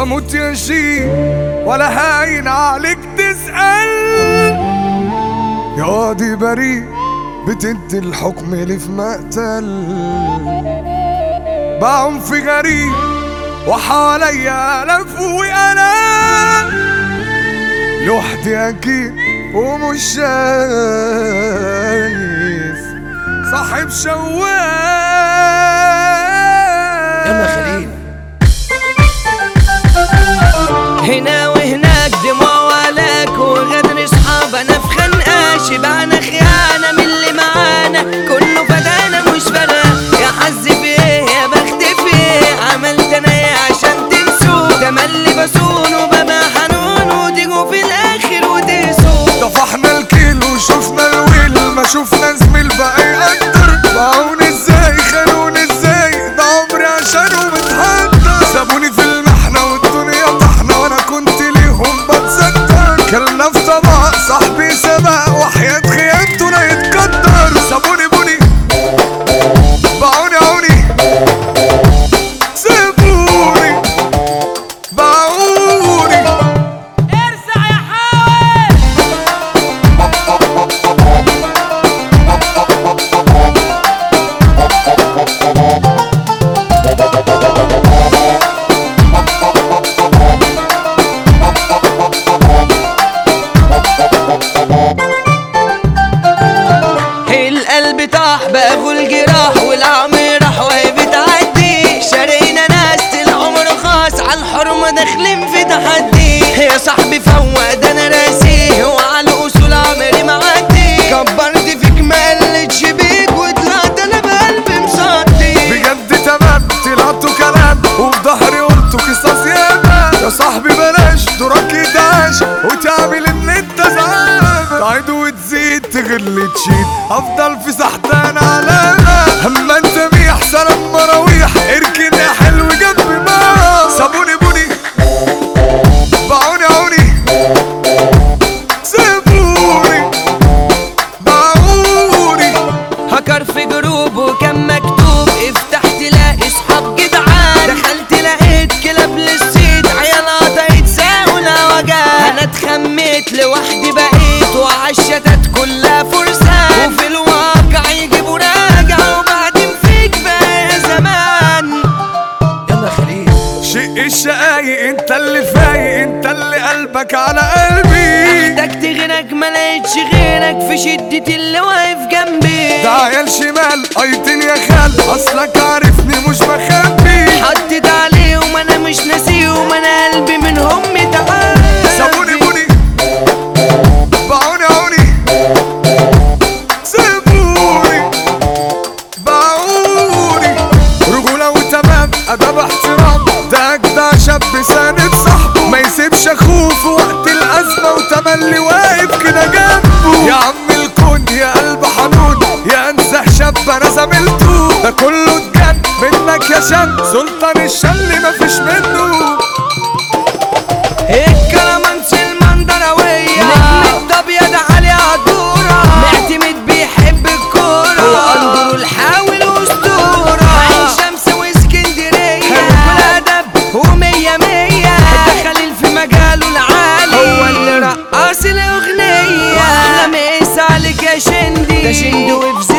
بموت يا شي ولا هاين عليك تسأل يا قاضي بريء بتدي الحكم لي في مقتل بعنف غريب وحواليا ألف وأنا لوحدي أكيد ومش شايف صاحب شواف يلا خليل هنا وهناك دموع ولاك وغدر اصحاب انا في خنقه شبعنا خيانه من اللي معانا كله فدانا مش فدا يا حظ في ايه يا بخت في ايه عملت انا ايه عشان تنسوا تملي بصون وببقى حنون وتيجوا في الاخر وتقسوا طفحنا الكيل وشفنا الويل ما شفنا زميل بقى يقدر باعوني ازاي خانوني ازاي ده عمري عشانه متهدر سابوني في المحنة والدنيا طحنة وانا كنت ليهم بتصدر كلنا في طبق صاحبي سبق وحياة خيانته لا يتقدر سابوني بوني باعوني عوني سيبوني باعوني ارزع يا حاوي القلب طاح باخو الجراح والعم راح وهي بتعدي شارينا ناس العمر خاص على الحرمة داخلين في تحدي يا صاحبي فوق ده انا راسيه وعلى الاصول عمري معدي كبرت فيك ما قلتش بيك وطلعت انا بقلبي مصدي بجد تمام طلعتوا كلام وفي ظهري قلتوا قصص ياما يا صاحبي بلاش دورك يتعاش وتعمل ان انت زعلان تعيد وتزيد تغل تشيل افضل في سحتان علامة اما انت ميح سلام مراويح اركن يا حلو جنبي ما سابوني بوني باعوني عوني سيبوني باعوني هكر في جروب وكان مكتوب افتح تلاقي اصحاب جدعان دخلت لقيت كلاب للصيد عيال قطعت ساونا وجع انا اتخميت لوحدي بقيت وعالشتات كلها فرسان وفي الواقع يجيبوا راجع وبعدين فيك بقى يا زمان يلا خليل شق الشقايق انت اللي فايق انت اللي قلبك على قلبي احتجت غيرك ما لقيتش غيرك في شدة اللي واقف جنبي ده عيال شمال ايتين يا خال اصلك عارفني مش بخبي حطيت عليهم انا مش ناسيهم انا قلبي منهم متعب سابوني بوني باعوني عوني سيبوني باعوني رجولة وتمام ادب احترام ده اجدع شاب ساند صاحبه ما يسيبش اخوه في وقت الازمة وتملي واقف كده جنبه يا عم الكون يا قلب حنون يا انزه شاب انا زميلته ده كله اتجن منك يا شاب سلطان الشل مفيش منه الكلامانس المندروية نجم الابيض علي عدورة معتمد بيحب الكورة واندرو الحاول اسطورة عين شمس واسكندرية والادب ومية مية ده خليل في مجاله العالي هو اللي رقص الاغنية واحلى مسا عليك يا شندي ده شندي وفي